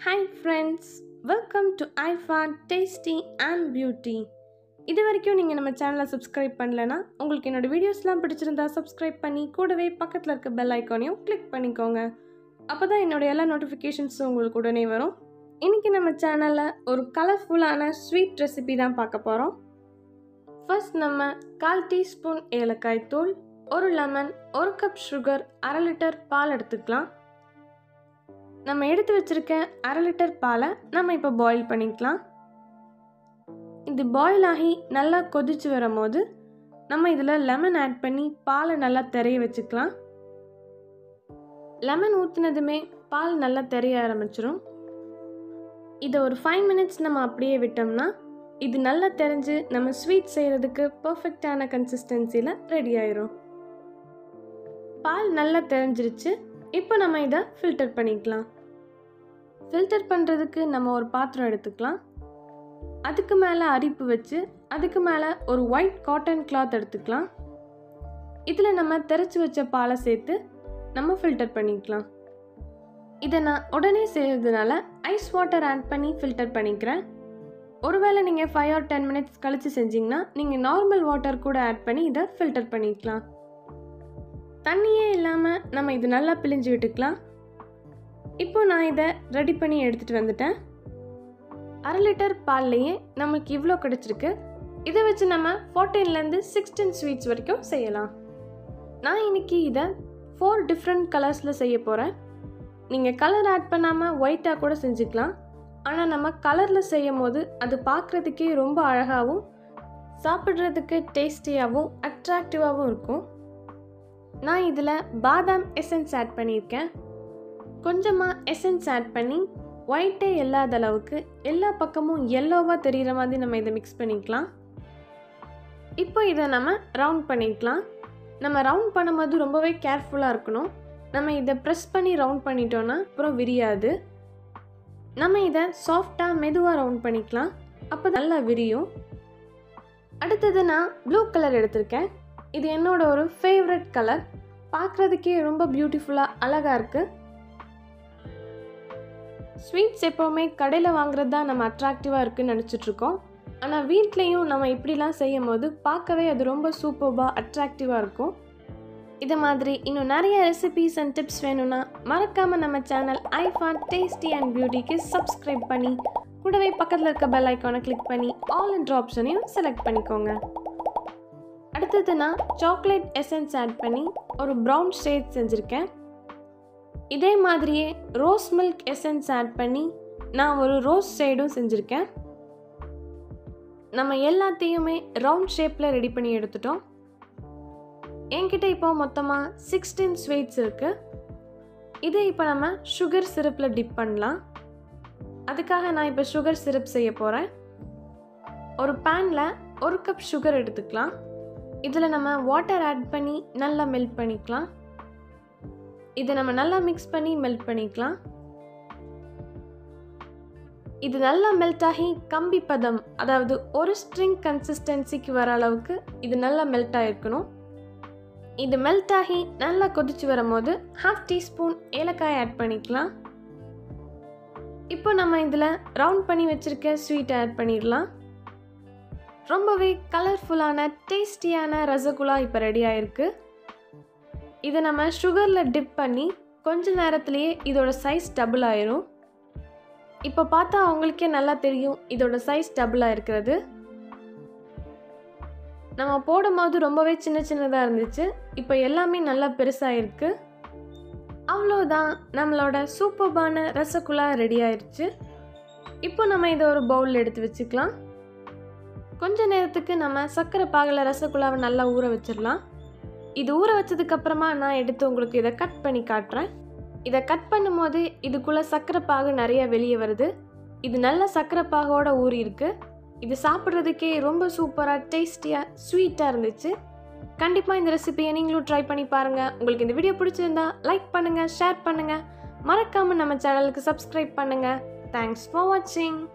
hi friends welcome to Aifa tasty and beauty இது வரைக்கும் நீங்கள் நம்ம சேனலை சப்ஸ்கிரைப் பண்ணலனா உங்களுக்கு என்னோடய வீடியோஸ்லாம் பிடிச்சிருந்தா சப்ஸ்கிரைப் பண்ணி கூடவே பக்கத்தில் இருக்க பெல் ஐக்கானையும் கிளிக் பண்ணிக்கோங்க அப்போ தான் என்னோடய எல்லா நோட்டிஃபிகேஷன்ஸும் உங்களுக்கு உடனே வரும் இன்றைக்கி நம்ம சேனலில் ஒரு கலர்ஃபுல்லான ஸ்வீட் ரெசிபி தான் பார்க்க போகிறோம் ஃபர்ஸ்ட் நம்ம கால் டீஸ்பூன் ஏலக்காய் தூள் ஒரு லெமன் ஒரு கப் சுகர் அரை லிட்டர் பால் எடுத்துக்கலாம் நம்ம எடுத்து வச்சிருக்க அரை லிட்டர் பாலை நம்ம இப்போ பாயில் பண்ணிக்கலாம் இது பாயில் ஆகி நல்லா கொதிச்சு வரும்போது நம்ம இதில் லெமன் ஆட் பண்ணி பாலை நல்லா தெரிய வச்சுக்கலாம் லெமன் ஊற்றுனதுமே பால் நல்லா தெரிய ஆரம்பிச்சிரும் இதை ஒரு ஃபைவ் மினிட்ஸ் நம்ம அப்படியே விட்டோம்னா இது நல்லா தெரிஞ்சு நம்ம ஸ்வீட் செய்கிறதுக்கு பர்ஃபெக்டான கன்சிஸ்டன்சியில் ரெடி ஆயிரும் பால் நல்லா தெரிஞ்சிருச்சு இப்போ நம்ம இதை ஃபில்டர் பண்ணிக்கலாம் ஃபில்டர் பண்ணுறதுக்கு நம்ம ஒரு பாத்திரம் எடுத்துக்கலாம் அதுக்கு மேலே அரிப்பு வச்சு அதுக்கு மேலே ஒரு ஒயிட் காட்டன் கிளாத் எடுத்துக்கலாம் இதில் நம்ம திரைச்சி வச்ச பாலை சேர்த்து நம்ம ஃபில்டர் பண்ணிக்கலாம் இதை நான் உடனே செய்கிறதுனால ஐஸ் வாட்டர் ஆட் பண்ணி ஃபில்டர் பண்ணிக்கிறேன் ஒருவேளை நீங்கள் ஃபைவ் ஆர் டென் மினிட்ஸ் கழித்து செஞ்சிங்கன்னா நீங்கள் நார்மல் வாட்டர் கூட ஆட் பண்ணி இதை ஃபில்டர் பண்ணிக்கலாம் தண்ணியே இல்லாமல் நம்ம இது நல்லா பிழிஞ்சு விட்டுக்கலாம் இப்போ நான் இதை ரெடி பண்ணி எடுத்துகிட்டு வந்துட்டேன் அரை லிட்டர் பால்லையே நமக்கு இவ்வளோ கிடச்சிருக்கு இதை வச்சு நம்ம ஃபோர்டீன்லேருந்து சிக்ஸ்டீன் ஸ்வீட்ஸ் வரைக்கும் செய்யலாம் நான் இன்னைக்கு இதை ஃபோர் டிஃப்ரெண்ட் கலர்ஸில் செய்ய போகிறேன் நீங்கள் கலர் ஆட் பண்ணாமல் ஒயிட்டாக கூட செஞ்சுக்கலாம் ஆனால் நம்ம கலரில் செய்யும் போது அது பார்க்குறதுக்கே ரொம்ப அழகாகவும் சாப்பிட்றதுக்கு டேஸ்டியாகவும் அட்ராக்டிவாகவும் இருக்கும் நான் இதில் பாதாம் எசன்ஸ் ஆட் பண்ணியிருக்கேன் கொஞ்சமாக எசன்ஸ் ஆட் பண்ணி ஒயிட்டே இல்லாத அளவுக்கு எல்லா பக்கமும் எல்லோவாக தெரிகிற மாதிரி நம்ம இதை மிக்ஸ் பண்ணிக்கலாம் இப்போ இதை நம்ம ரவுண்ட் பண்ணிக்கலாம் நம்ம ரவுண்ட் பண்ணும்போது ரொம்பவே கேர்ஃபுல்லாக இருக்கணும் நம்ம இதை ப்ரெஸ் பண்ணி ரவுண்ட் பண்ணிட்டோன்னா அப்புறம் விரியாது நம்ம இதை சாஃப்டாக மெதுவாக ரவுண்ட் பண்ணிக்கலாம் அப்போ நல்லா விரியும் அடுத்தது நான் ப்ளூ கலர் எடுத்திருக்கேன் இது என்னோட ஒரு ஃபேவரட் கலர் பார்க்குறதுக்கே ரொம்ப பியூட்டிஃபுல்லாக அழகாக இருக்குது ஸ்வீட்ஸ் எப்போவுமே கடையில் வாங்குறது தான் நம்ம அட்ராக்டிவாக இருக்குன்னு நினச்சிட்ருக்கோம் ஆனால் வீட்லேயும் நம்ம இப்படிலாம் செய்யும் போது பார்க்கவே அது ரொம்ப சூப்பர்பாக அட்ராக்டிவாக இருக்கும் இது மாதிரி இன்னும் நிறைய ரெசிபீஸ் அண்ட் டிப்ஸ் வேணும்னா மறக்காமல் நம்ம சேனல் ஐஃபான் டேஸ்டி அண்ட் பியூட்டிக்கு சப்ஸ்கிரைப் பண்ணி கூடவே பக்கத்தில் இருக்க பெல் ஐக்கானை கிளிக் பண்ணி ஆல் என்ற ஆப்ஷனையும் செலக்ட் பண்ணிக்கோங்க அடுத்தது நான் சாக்லேட் எசன்ஸ் ஆட் பண்ணி ஒரு ப்ரௌன் ஷேட் செஞ்சுருக்கேன் இதே மாதிரியே ரோஸ் மில்க் எசன்ஸ் ஆட் பண்ணி நான் ஒரு ரோஸ் ஷேடும் செஞ்சுருக்கேன் நம்ம எல்லாத்தையுமே ரவுண்ட் ஷேப்பில் ரெடி பண்ணி எடுத்துட்டோம் என்கிட்ட இப்போ மொத்தமாக சிக்ஸ்டீன் ஸ்வீட்ஸ் இருக்குது இதை இப்போ நம்ம சுகர் சிரப்பில் டிப் பண்ணலாம் அதுக்காக நான் இப்போ சுகர் சிரப் செய்ய போகிறேன் ஒரு பேனில் ஒரு கப் சுகர் எடுத்துக்கலாம் இதில் நம்ம வாட்டர் ஆட் பண்ணி நல்லா மெல்ட் பண்ணிக்கலாம் இதை நம்ம நல்லா மிக்ஸ் பண்ணி மெல்ட் பண்ணிக்கலாம் இது நல்லா மெல்ட் ஆகி கம்பி பதம் அதாவது ஒரு ஸ்ட்ரிங் கன்சிஸ்டன்சிக்கு வர அளவுக்கு இது நல்லா மெல்ட் ஆகிருக்கணும் இது மெல்ட் ஆகி நல்லா கொதிச்சு வரும்போது ஹாஃப் டீஸ்பூன் ஏலக்காய் ஆட் பண்ணிக்கலாம் இப்போ நம்ம இதில் ரவுண்ட் பண்ணி வச்சுருக்க ஸ்வீட் ஆட் பண்ணிடலாம் ரொம்பவே கலர்ஃபுல்லான டேஸ்டியான ரசகுல்லா இப்போ ரெடி ஆயிருக்கு இதை நம்ம சுகரில் டிப் பண்ணி கொஞ்ச நேரத்துலேயே இதோட சைஸ் டபுள் ஆயிரும் இப்போ பார்த்தா அவங்களுக்கே நல்லா தெரியும் இதோட சைஸ் டபுளாக இருக்கிறது நம்ம போடும்போது ரொம்பவே சின்ன சின்னதாக இருந்துச்சு இப்போ எல்லாமே நல்லா பெருசாக இருக்கு அவ்வளோதான் நம்மளோட சூப்பர்பான ரசகுல்லா ரெடி ஆயிடுச்சு இப்போ நம்ம இதை ஒரு பவுலில் எடுத்து வச்சுக்கலாம் கொஞ்ச நேரத்துக்கு நம்ம சர்க்கரை பாகில் ரசகுல்லாவை நல்லா ஊற வச்சிடலாம் இது ஊற வச்சதுக்கப்புறமா நான் எடுத்து உங்களுக்கு இதை கட் பண்ணி காட்டுறேன் இதை கட் பண்ணும்போது இதுக்குள்ளே சர்க்கரை பாகு நிறைய வெளியே வருது இது நல்ல சர்க்கரை பாகோட ஊறி இருக்கு இது சாப்பிட்றதுக்கே ரொம்ப சூப்பராக டேஸ்டியாக ஸ்வீட்டாக இருந்துச்சு கண்டிப்பாக இந்த ரெசிபியை நீங்களும் ட்ரை பண்ணி பாருங்கள் உங்களுக்கு இந்த வீடியோ பிடிச்சிருந்தா லைக் பண்ணுங்கள் ஷேர் பண்ணுங்கள் மறக்காமல் நம்ம சேனலுக்கு சப்ஸ்கிரைப் பண்ணுங்கள் தேங்க்ஸ் ஃபார் வாட்சிங்